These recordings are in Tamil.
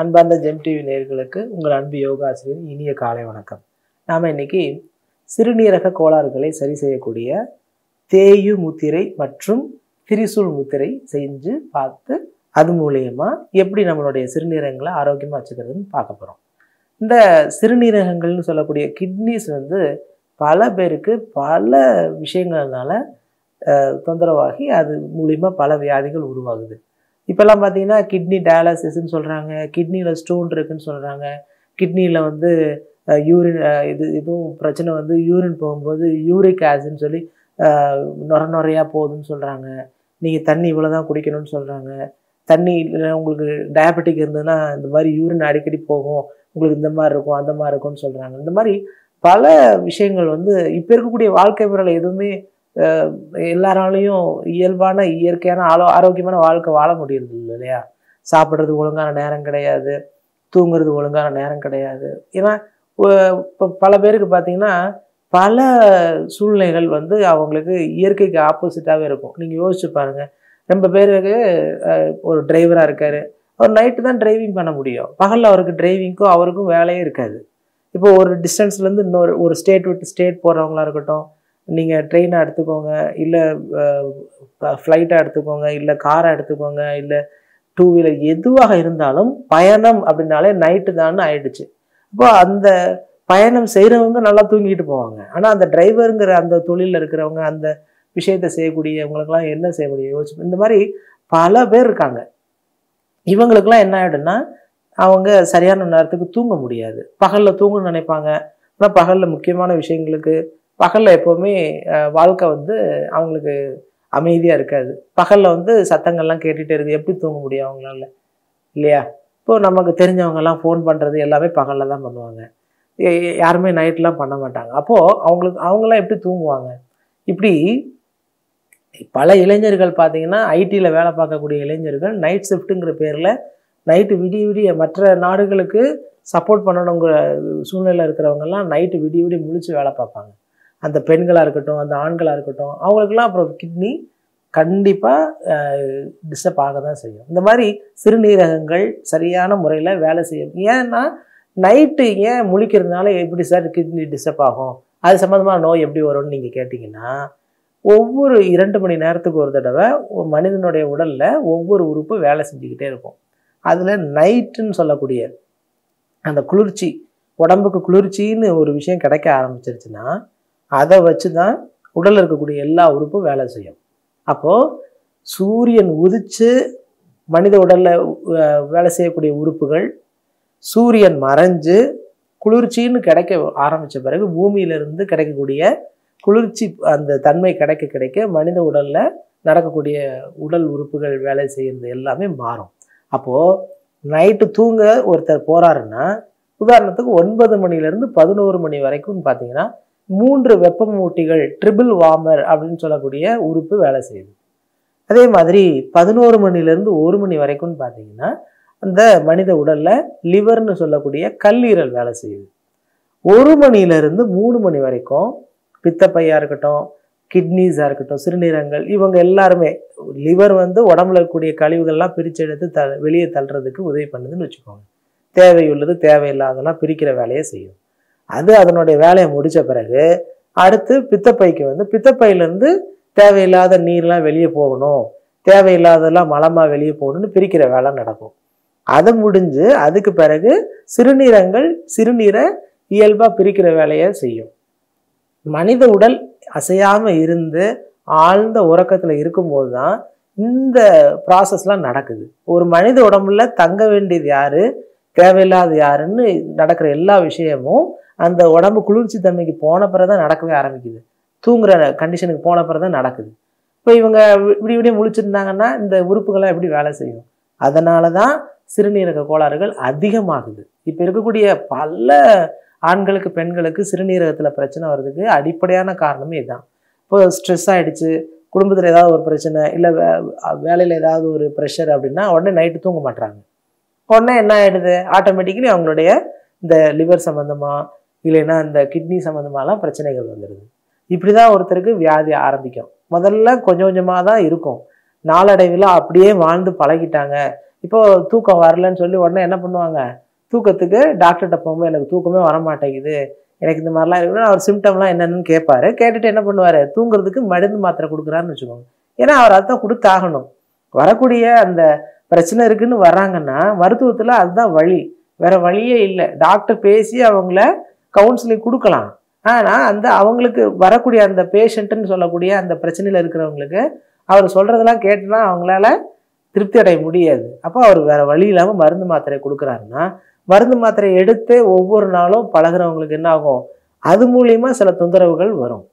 அன்பார்ந்த ஜெம் டிவி நேயர்களுக்கு உங்கள் அன்பு யோகா ஆசிரியர் இனிய காலை வணக்கம் நாம் இன்னைக்கு சிறுநீரக கோளாறுகளை சரி செய்யக்கூடிய தேயு முத்திரை மற்றும் திரிசூல் முத்திரை செஞ்சு பார்த்து அது மூலயமா எப்படி நம்மளுடைய சிறுநீரகங்களை ஆரோக்கியமாக வச்சுக்கிறதுன்னு பார்க்க போகிறோம் இந்த சிறுநீரகங்கள்னு சொல்லக்கூடிய கிட்னிஸ் வந்து பல பேருக்கு பல விஷயங்கள்னால அஹ், தொந்தரவாகி அது மூலிமா பல வியாதிகள் உருவாகுது இப்போல்லாம் பார்த்தீங்கன்னா கிட்னி டயாலிசிஸ்ன்னு சொல்கிறாங்க கிட்னியில் ஸ்டோன் இருக்குன்னு சொல்கிறாங்க கிட்னியில் வந்து யூரின் இது இதுவும் பிரச்சனை வந்து யூரின் போகும்போது யூரிக் ஆசிட்னு சொல்லி அஹ், நொர நொறையாக போகுதுன்னு சொல்கிறாங்க நீங்கள் தண்ணி இவ்வளோ தான் குடிக்கணும்னு சொல்கிறாங்க தண்ணி இல்லை உங்களுக்கு டயபெட்டிக் இருந்ததுன்னா இந்த மாதிரி யூரின் அடிக்கடி போகும் உங்களுக்கு இந்த மாதிரி இருக்கும் அந்த மாதிரி இருக்கும்னு சொல்கிறாங்க இந்த மாதிரி பல விஷயங்கள் வந்து இப்போ இருக்கக்கூடிய வாழ்க்கை முறையில் எதுவுமே அஹ், எல்லாராலையும் இயல்பான இயற்கையான ஆலோ ஆரோக்கியமான வாழ்க்கை வாழ முடியறது இல்லை இல்லையா சாப்பிட்றது ஒழுங்கான நேரம் கிடையாது தூங்குறது ஒழுங்கான நேரம் கிடையாது ஏன்னா இப்போ பல பேருக்கு பார்த்தீங்கன்னா பல சூழ்நிலைகள் வந்து அவங்களுக்கு இயற்கைக்கு ஆப்போசிட்டாகவே இருக்கும் நீங்கள் யோசிச்சு பாருங்கள் ரொம்ப பேருக்கு அஹ், ஒரு டிரைவராக இருக்காரு அவர் நைட்டு தான் டிரைவிங் பண்ண முடியும் பகலில் அவருக்கு டிரைவிங்க்கும் அவருக்கும் வேலையே இருக்காது இப்போ ஒரு டிஸ்டன்ஸ்லேருந்து இன்னொரு ஒரு ஸ்டேட் விட்டு ஸ்டேட் போகிறவங்களா இருக்கட்டும் நீங்கள் ட்ரெயினை எடுத்துக்கோங்க இல்லை ஃப்ளைட்டை எடுத்துக்கோங்க இல்லை காரை எடுத்துக்கோங்க இல்லை டூ வீலர் எதுவாக இருந்தாலும் பயணம் அப்படின்னாலே நைட்டு தான் ஆயிடுச்சு அப்போ அந்த பயணம் செய்கிறவங்க நல்லா தூங்கிட்டு போவாங்க ஆனால் அந்த டிரைவருங்கிற அந்த தொழிலில் இருக்கிறவங்க அந்த விஷயத்தை செய்யக்கூடியவங்களுக்கெல்லாம் என்ன செய்ய முடியும் யோசிச்சு இந்த மாதிரி பல பேர் இருக்காங்க இவங்களுக்கெல்லாம் என்ன ஆகிடும்னா அவங்க சரியான நேரத்துக்கு தூங்க முடியாது பகலில் தூங்கணும்னு நினைப்பாங்க ஆனால் பகலில் முக்கியமான விஷயங்களுக்கு பகலில் எப்போவுமே அஹ், வாழ்க்கை வந்து அவங்களுக்கு அமைதியாக இருக்காது பகலில் வந்து சத்தங்கள்லாம் கேட்டுகிட்டே இருக்குது எப்படி தூங்க முடியும் அவங்களால இல்லையா இப்போ நமக்கு தெரிஞ்சவங்கெல்லாம் ஃபோன் பண்ணுறது எல்லாமே பகலில் தான் பண்ணுவாங்க எ- எ- யாருமே நைட்லாம் பண்ண மாட்டாங்க அப்போது அவங்களுக்கு அவங்களாம் எப்படி தூங்குவாங்க இப்படி பல இளைஞர்கள் பார்த்தீங்கன்னா ஐடியில் வேலை பார்க்கக்கூடிய இளைஞர்கள் நைட் ஷிஃப்ட்டுங்கிற பேரில் நைட்டு விடிய விடிய மற்ற நாடுகளுக்கு சப்போர்ட் பண்ணணுங்கிற சூழ்நிலை இருக்கிறவங்கெல்லாம் நைட்டு விடிய விடிய முழிச்சு வேலை பார்ப்பாங்க அந்த பெண்களாக இருக்கட்டும் அந்த ஆண்களாக இருக்கட்டும் அவங்களுக்கெல்லாம் அப்புறம் கிட்னி கண்டிப்பாக டிஸ்டர்ப் ஆக தான் செய்யும் இந்த மாதிரி சிறுநீரகங்கள் சரியான முறையில் வேலை செய்யும் ஏன்னா நைட்டு ஏன் முழிக்கிறதுனால எப்படி சார் கிட்னி டிஸ்டர்ப் ஆகும் அது சம்மந்தமான நோய் எப்படி வரும்னு நீங்கள் கேட்டிங்கன்னா ஒவ்வொரு இரண்டு மணி நேரத்துக்கு ஒரு தடவை ஒரு மனிதனுடைய உடலில் ஒவ்வொரு உறுப்பு வேலை செஞ்சுக்கிட்டே இருக்கும் அதில் நைட்டுன்னு சொல்லக்கூடிய அந்த குளிர்ச்சி உடம்புக்கு குளிர்ச்சின்னு ஒரு விஷயம் கிடைக்க ஆரம்பிச்சிருச்சுன்னா அதை வச்சு தான் உடலில் இருக்கக்கூடிய எல்லா உறுப்பும் வேலை செய்யும் அப்போது சூரியன் உதிச்சு மனித உடலில் வேலை செய்யக்கூடிய உறுப்புகள் சூரியன் மறைஞ்சு குளிர்ச்சின்னு கிடைக்க ஆரம்பித்த பிறகு பூமியிலிருந்து கிடைக்கக்கூடிய குளிர்ச்சி அந்த தன்மை கிடைக்க கிடைக்க மனித உடலில் நடக்கக்கூடிய உடல் உறுப்புகள் வேலை செய்கிறது எல்லாமே மாறும் அப்போது நைட்டு தூங்க ஒருத்தர் போகிறாருன்னா உதாரணத்துக்கு ஒன்பது மணிலேருந்து பதினோரு மணி வரைக்கும் பார்த்தீங்கன்னா மூன்று வெப்பமூட்டிகள் ட்ரிபிள் வார்மர் அப்படின்னு சொல்லக்கூடிய உறுப்பு வேலை செய்யுது அதே மாதிரி பதினோரு மணிலேருந்து ஒரு மணி வரைக்கும்னு பார்த்தீங்கன்னா அந்த மனித உடலில் லிவர்னு சொல்லக்கூடிய கல்லீரல் வேலை செய்யுது ஒரு மணியிலிருந்து மூணு மணி வரைக்கும் பித்தப்பையாக இருக்கட்டும் கிட்னிஸாக இருக்கட்டும் சிறுநீரகங்கள் இவங்க எல்லாருமே லிவர் வந்து உடம்புல இருக்கக்கூடிய கழிவுகள்லாம் பிரித்து எடுத்து த வெளியே தள்ளுறதுக்கு உதவி பண்ணுதுன்னு வச்சுக்கோங்க தேவையுள்ளது தேவையில்லாதெல்லாம் பிரிக்கிற வேலையை செய்யும் அது அதனுடைய வேலையை முடித்த பிறகு அடுத்து பித்தப்பைக்கு வந்து பித்தப்பையிலேருந்து தேவையில்லாத நீர்லாம் வெளியே போகணும் தேவையில்லாததெல்லாம் மலமாக வெளியே போகணும்னு பிரிக்கிற வேலை நடக்கும் அது முடிஞ்சு அதுக்கு பிறகு சிறுநீரகங்கள் சிறுநீரை இயல்பாக பிரிக்கிற வேலையை செய்யும் மனித உடல் அசையாமல் இருந்து ஆழ்ந்த உறக்கத்தில் இருக்கும்போது தான் இந்த ப்ராசஸ்லாம் நடக்குது ஒரு மனித உடம்புல தங்க வேண்டியது யாரு தேவையில்லாத யாருன்னு நடக்கிற எல்லா விஷயமும் அந்த உடம்பு குளிர்ச்சி தன்மைக்கு போன பிறகு தான் நடக்கவே ஆரம்பிக்குது தூங்குற கண்டிஷனுக்கு போன பிறகு தான் நடக்குது இப்போ இவங்க வி- விடிய விடிய முழிச்சிருந்தாங்கன்னா இந்த உறுப்புகள்லாம் எப்படி வேலை செய்யும் அதனால தான் சிறுநீரக கோளாறுகள் அதிகமாகுது இப்போ இருக்கக்கூடிய பல ஆண்களுக்கு பெண்களுக்கு சிறுநீரகத்தில் பிரச்சனை வர்றதுக்கு அடிப்படையான காரணமே இதுதான் இப்போ ஸ்ட்ரெஸ் ஆயிடுச்சு குடும்பத்தில் ஏதாவது ஒரு பிரச்சனை இல்லை வே வேலையில் ஏதாவது ஒரு ப்ரெஷர் அப்படின்னா உடனே நைட்டு தூங்க மாட்றாங்க உடனே என்ன ஆயிடுது ஆட்டோமேட்டிக்கலி அவங்களுடைய இந்த லிவர் சம்மந்தமாக இல்லைன்னா இந்த கிட்னி சம்மந்தமாலாம் பிரச்சனைகள் வந்துடுது இப்படி தான் ஒருத்தருக்கு வியாதி ஆரம்பிக்கும் முதல்ல கொஞ்சம் கொஞ்சமாக தான் இருக்கும் நாளடைவில் அப்படியே வாழ்ந்து பழகிட்டாங்க இப்போ தூக்கம் வரலன்னு சொல்லி உடனே என்ன பண்ணுவாங்க தூக்கத்துக்கு டாக்டர்கிட்ட போகும்போது எனக்கு தூக்கமே வர மாட்டேங்குது எனக்கு இந்த மாதிரிலாம் இருக்குன்னு அவர் சிம்டம்லாம் என்னென்னு கேட்பாரு கேட்டுட்டு என்ன பண்ணுவார் தூங்குறதுக்கு மருந்து மாத்திரை கொடுக்குறாருன்னு வச்சுக்கோங்க ஏன்னா அவர் அதான் கொடுத்தாகணும் வரக்கூடிய அந்த பிரச்சனை இருக்குன்னு வர்றாங்கன்னா மருத்துவத்தில் அதுதான் வழி வேற வழியே இல்லை டாக்டர் பேசி அவங்கள கவுன்சிலிங் கொடுக்கலாம் ஆனால் அந்த அவங்களுக்கு வரக்கூடிய அந்த பேஷண்ட்டுன்னு சொல்லக்கூடிய அந்த பிரச்சனையில் இருக்கிறவங்களுக்கு அவர் சொல்கிறதெல்லாம் கேட்டுனா அவங்களால திருப்தி அடைய முடியாது அப்போ அவர் வேற வழி இல்லாமல் மருந்து மாத்திரை கொடுக்குறாருன்னா மருந்து மாத்திரை எடுத்து ஒவ்வொரு நாளும் பழகுறவங்களுக்கு என்ன ஆகும் அது மூலியமா சில தொந்தரவுகள் வரும்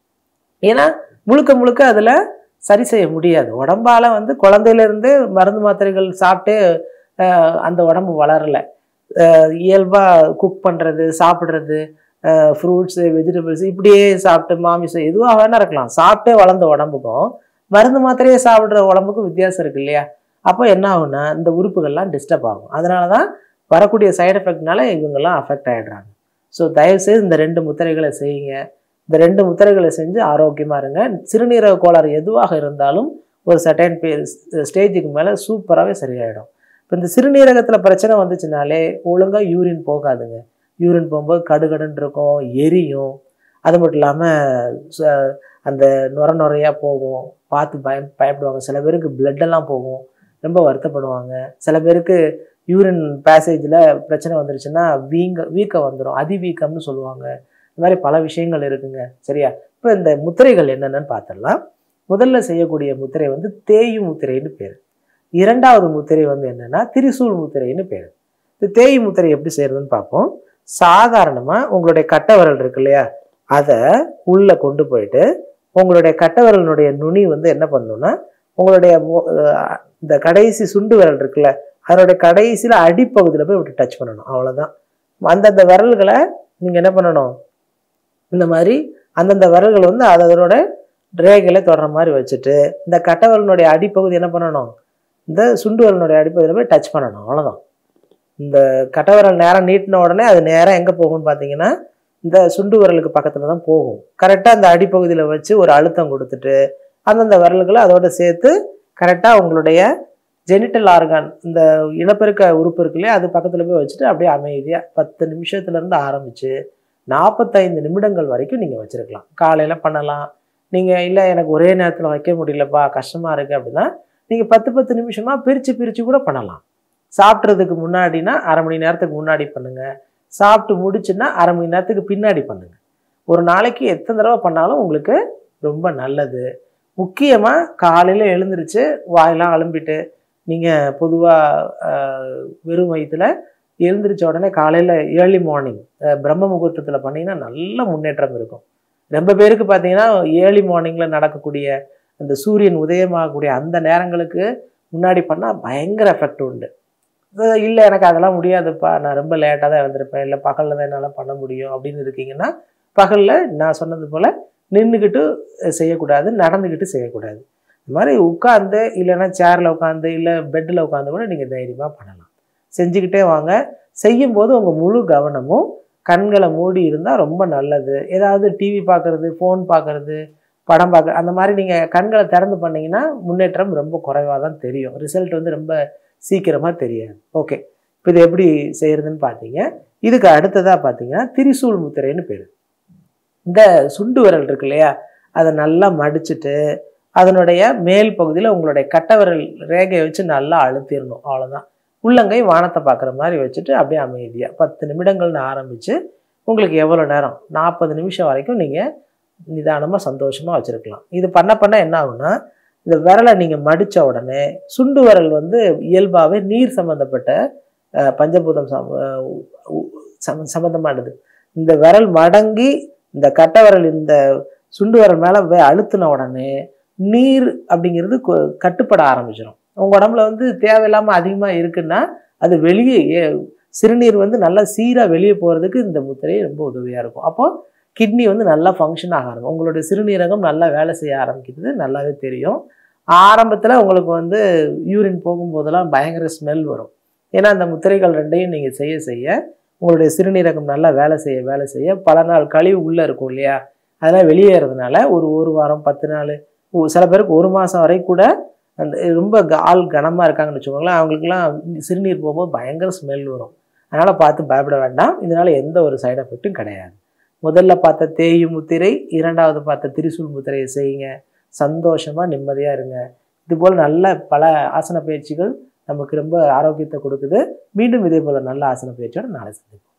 ஏன்னா முழுக்க முழுக்க அதில் சரி செய்ய முடியாது உடம்பால வந்து குழந்தையிலேருந்து மருந்து மாத்திரைகள் சாப்பிட்டு அஹ், அந்த உடம்பு வளரல அஹ், இயல்பா குக் பண்ணுறது சாப்பிட்றது ஃப்ரூட்ஸு வெஜிடபிள்ஸ் இப்படியே சாப்பிட்டு மாமிசம் எதுவாக வேணா இருக்கலாம் சாப்பிட்டே வளர்ந்த உடம்புக்கும் மருந்து மாத்திரையே சாப்பிட்ற உடம்புக்கும் வித்தியாசம் இருக்கு இல்லையா அப்போ என்ன ஆகும்னா இந்த உறுப்புகள்லாம் டிஸ்டர்ப் ஆகும் அதனால தான் வரக்கூடிய சைடு எஃபெக்ட்னால இவங்கெல்லாம் அஃபெக்ட் ஆகிடுறாங்க ஸோ தயவுசெய்து இந்த ரெண்டு முத்திரைகளை செய்யுங்க இந்த ரெண்டு முத்திரைகளை செஞ்சு ஆரோக்கியமாக இருங்க சிறுநீரக கோளாறு எதுவாக இருந்தாலும் ஒரு சர்டைன் பே ஸ்டேஜுக்கு மேலே சூப்பராகவே சரியாயிடும் இப்போ இந்த சிறுநீரகத்தில் பிரச்சனை வந்துச்சுனாலே ஒழுங்காக யூரின் போகாதுங்க யூரின் போகும்போது கடுகடுன்னு இருக்கும் எரியும் அது மட்டும் இல்லாமல் அந்த நுர நுறையாக போகும் பார்த்து பயம் பயப்படுவாங்க சில பேருக்கு blood எல்லாம் போகும் ரொம்ப வருத்தப்படுவாங்க சில பேருக்கு யூரின் பேசேஜில் பிரச்சனை வந்துருச்சுன்னா வீங்க வீக்கம் வந்துடும் அதிவீக்கம்னு சொல்லுவாங்க இந்த மாதிரி பல விஷயங்கள் இருக்குங்க சரியா இப்போ இந்த முத்திரைகள் என்னென்னு பார்த்துடலாம் முதல்ல செய்யக்கூடிய முத்திரை வந்து தேயு முத்திரைன்னு பேர் இரண்டாவது முத்திரை வந்து என்னன்னா திரிசூல் முத்திரைன்னு பேர் இந்த தேயு முத்திரை எப்படி செய்யறதுன்னு பார்ப்போம் சாதாரணமாக உங்களுடைய கட்டை விரல் இருக்கு இல்லையா அதை உள்ளே கொண்டு போயிட்டு உங்களுடைய கட்டை விரலினுடைய நுனி வந்து என்ன பண்ணணும்னா உங்களுடைய மு- அஹ் இந்த கடைசி சுண்டு விரல் இருக்குல்ல அதனுடைய கடைசியில் அடிப்பகுதியில் போய் இப்படி டச் பண்ணணும் அவ்வளோதான் அந்தந்த விரல்களை நீங்கள் என்ன பண்ணணும் இந்த மாதிரி அந்தந்த விரல்கள் வந்து அது அதனோட ரேகைகளை தொடர மாதிரி வச்சுட்டு இந்த கட்டை விரலினுடைய அடிப்பகுதி என்ன பண்ணணும் இந்த சுண்டு விரலினுடைய அடிப்பகுதியில் போய் டச் பண்ணணும் அவ்வளோதான் இந்த கட்டை விரல் நேரம் நீட்டின உடனே அது நேரம் எங்கே போகும்னு பார்த்தீங்கன்னா இந்த சுண்டு விரலுக்கு பக்கத்தில் தான் போகும் கரெக்டாக அந்த அடிப்பகுதியில் வச்சு ஒரு அழுத்தம் கொடுத்துட்டு அந்தந்த விரல்களை அதோட சேர்த்து கரெக்டாக உங்களுடைய ஜெனிட்டல் ஆர்கான் இந்த இனப்பெருக்க உறுப்பு இருக்கு இல்லையா அது பக்கத்தில் போய் வச்சுட்டு அப்படியே அமைதியாக பத்து நிமிஷத்துலேருந்து ஆரம்பித்து நாற்பத்தைந்து நிமிடங்கள் வரைக்கும் நீங்கள் வச்சுருக்கலாம் காலையில் பண்ணலாம் நீங்கள் இல்லை எனக்கு ஒரே நேரத்தில் வைக்க முடியலப்பா கஷ்டமாக இருக்குது அப்படின்னா நீங்கள் பத்து பத்து நிமிஷமாக பிரித்து பிரித்து கூட பண்ணலாம் சாப்பிட்றதுக்கு முன்னாடினா அரை மணி நேரத்துக்கு முன்னாடி பண்ணுங்கள் சாப்பிட்டு முடிச்சுன்னா அரை மணி நேரத்துக்கு பின்னாடி பண்ணுங்கள் ஒரு நாளைக்கு எத்தனை தடவை பண்ணாலும் உங்களுக்கு ரொம்ப நல்லது முக்கியமாக காலையில் எழுந்திருச்சு வாயெல்லாம் அலம்பிட்டு நீங்கள் பொதுவாக வெறும் வயிற்றுல எழுந்திரிச்ச உடனே காலையில் ஏர்லி மார்னிங் பிரம்ம முகூர்த்தத்தில் பண்ணிங்கன்னா நல்ல முன்னேற்றம் இருக்கும் ரொம்ப பேருக்கு பார்த்தீங்கன்னா ஏர்லி மார்னிங்கில் நடக்கக்கூடிய அந்த சூரியன் உதயமாகக்கூடிய அந்த நேரங்களுக்கு முன்னாடி பண்ணால் பயங்கர எஃபெக்ட் உண்டு இல்லை எனக்கு அதெல்லாம் முடியாதுப்பா நான் ரொம்ப லேட்டாக தான் எழுந்திருப்பேன் இல்லை பகலில் தான் என்னால் பண்ண முடியும் அப்படின்னு இருக்கீங்கன்னா பகலில் நான் சொன்னது போல் நின்றுக்கிட்டு செய்யக்கூடாது நடந்துக்கிட்டு செய்யக்கூடாது இந்த மாதிரி உட்காந்து இல்லைன்னா சேரில் உட்காந்து இல்லை பெட்டில் உட்காந்து கூட நீங்கள் தைரியமாக பண்ணலாம் செஞ்சுக்கிட்டே வாங்க செய்யும்போது உங்கள் முழு கவனமும் கண்களை மூடி இருந்தால் ரொம்ப நல்லது ஏதாவது டிவி பார்க்குறது ஃபோன் பார்க்குறது படம் பார்க்க அந்த மாதிரி நீங்கள் கண்களை திறந்து பண்ணீங்கன்னா முன்னேற்றம் ரொம்ப குறைவாக தான் தெரியும் ரிசல்ட் வந்து ரொம்ப சீக்கிரமாக தெரியாது ஓகே இப்போ இது எப்படி செய்யறதுன்னு பார்த்தீங்க இதுக்கு அடுத்ததாக பார்த்தீங்கன்னா திரிசூல் முத்திரைன்னு பேர் இந்த சுண்டு விரல் இருக்கு இல்லையா அதை நல்லா மடிச்சுட்டு அதனுடைய மேல் பகுதியில் உங்களுடைய கட்டை விரல் ரேகையை வச்சு நல்லா அழுத்திடணும் அவ்வளோதான் உள்ளங்கை வானத்தை பார்க்குற மாதிரி வச்சுட்டு அப்படியே அமைதியாக பத்து நிமிடங்கள்னு ஆரம்பித்து உங்களுக்கு எவ்வளோ நேரம் நாற்பது நிமிஷம் வரைக்கும் நீங்கள் நிதானமாக சந்தோஷமாக வச்சுருக்கலாம் இது பண்ண பண்ண என்ன ஆகும்னா இந்த விரலை நீங்கள் மடித்த உடனே சுண்டு விரல் வந்து இயல்பாகவே நீர் சம்மந்தப்பட்ட அஹ், பஞ்சபூதம் சம அஹ், உ- சம சம்மந்தமானது இந்த விரல் மடங்கி இந்த கட்டை விரல் இந்த சுண்டு விரல் மேலே போய் அழுத்தின உடனே நீர் அப்படிங்கிறது கொ- கட்டுப்பட ஆரம்பிச்சிடும் உங்கள் உடம்புல வந்து தேவையில்லாமல் அதிகமாக இருக்குன்னா அது வெளியே ஏ- சிறுநீர் வந்து நல்லா சீராக வெளியே போகிறதுக்கு இந்த முத்திரை ரொம்ப உதவியாக இருக்கும் அப்போ கிட்னி வந்து நல்லா ஃபங்க்ஷன் ஆக ஆரம்பிக்கும் உங்களுடைய சிறுநீரகம் நல்லா வேலை செய்ய ஆரம்பிக்கிறது நல்லாவே தெரியும் ஆரம்பத்தில் உங்களுக்கு வந்து யூரின் போகும்போதெல்லாம் பயங்கர ஸ்மெல் வரும் ஏன்னா அந்த முத்திரைகள் ரெண்டையும் நீங்கள் செய்ய செய்ய உங்களுடைய சிறுநீரகம் நல்லா வேலை செய்ய வேலை செய்ய பல நாள் கழிவு உள்ளே இருக்கும் இல்லையா அதெல்லாம் வெளியேறதுனால ஒரு ஒரு வாரம் பத்து நாள் ஒ- சில பேருக்கு ஒரு மாதம் வரை கூட அந்த ரொம்ப க- ஆள் கனமாக இருக்காங்கன்னு வச்சுக்கோங்களேன் அவங்களுக்குலாம் சிறுநீர் போகும்போது பயங்கர ஸ்மெல் வரும் அதனால் பார்த்து பயப்பட வேண்டாம் இதனால் எந்த ஒரு சைடு எஃபெக்ட்டும் கிடையாது முதல்ல பார்த்த தேயு முத்திரை இரண்டாவது பார்த்த திரிசூல் முத்திரையை செய்யுங்க சந்தோஷமாக நிம்மதியாக இருங்க இதுபோல் நல்ல பல ஆசன பயிற்சிகள் நமக்கு ரொம்ப ஆரோக்கியத்தை கொடுக்குது மீண்டும் இதே போல் நல்ல ஆசன பயிற்சியோட நாளை சந்திப்போம்